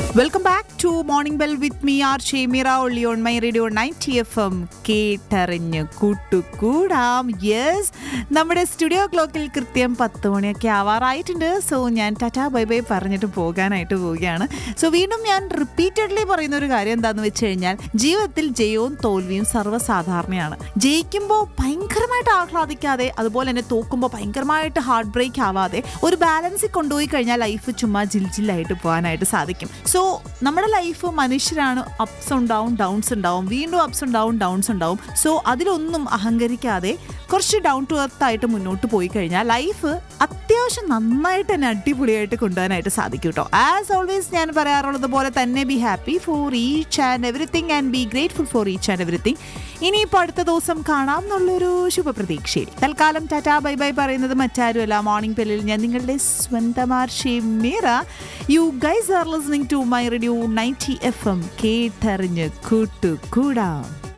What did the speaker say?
welcome back to morning bell with me R Shemeera only on my radio ninety F M കേട്ടറിഞ്ഞ് കൂട്ടുകൂടാം yes നമ്മുടെ studio ക്ലോക്കിൽ കൃത്യം പത്ത് മണിയൊക്കെ ആവാറായിട്ടുണ്ട് സോ ഞാൻ ടാറ്റാ ബൈ ബൈ പറഞ്ഞിട്ട് പോകാനായിട്ട് പോവുകയാണ് സോ വീണ്ടും ഞാൻ റിപ്പീറ്റഡ്ലി പറയുന്ന ഒരു കാര്യം എന്താണെന്ന് വെച്ച് കഴിഞ്ഞാൽ ജീവിതത്തിൽ ജയവും തോൽവിയും സർവ്വസാധാരണയാണ് ജയിക്കുമ്പോൾ ഭയങ്കരമായിട്ട് ആഹ്ലാദിക്കാതെ അതുപോലെ തന്നെ തോക്കുമ്പോൾ ഭയങ്കരമായിട്ട് ഹാർട്ട് ബ്രേക്ക് ആവാതെ ഒരു ബാലൻസിൽ കൊണ്ടുപോയി കഴിഞ്ഞാൽ ലൈഫ് ചുമ്മാ ജിൽ ജില്ലായിട്ട് പോകാനായിട്ട് സാധിക്കും സോ നമ്മുടെ ലൈഫ് മനുഷ്യരാണ് അപ്സ് ഉണ്ടാവും ഡൗൺസ് ഉണ്ടാവും വീണ്ടും അപ്സ് ഉണ്ടാവും ഡൗൺസ് ഉണ്ടാവും സോ അതിലൊന്നും അഹങ്കരിക്കാതെ കുറച്ച് ഡൗൺ ടു എർത്ത് ആയിട്ട് മുന്നോട്ട് പോയി കഴിഞ്ഞാൽ ലൈഫ് അത്യാവശ്യം നന്നായിട്ട് തന്നെ അടിപൊളിയായിട്ട് കൊണ്ടുപോകാനായിട്ട് സാധിക്കും കേട്ടോ ആസ് ഓൾവേസ് ഞാൻ പറയാറുള്ളത് പോലെ തന്നെ be happy for each and everything and be grateful for each and everything ഇനിയിപ്പോൾ അടുത്ത ദിവസം കാണാം എന്നുള്ളൊരു ശുഭപ്രതീക്ഷയിൽ തൽക്കാലം ടാറ്റാ ബൈ ബൈ പറയുന്നത് മറ്റാരുമല്ല മോർണിംഗ് പെല്ലിൽ ഞാൻ നിങ്ങളുടെ സ്വന്തമാർ Shemeera you guys are listening to my radio ninety F M കേട്ടറിഞ്ഞ് കൂട്ടുകൂടാം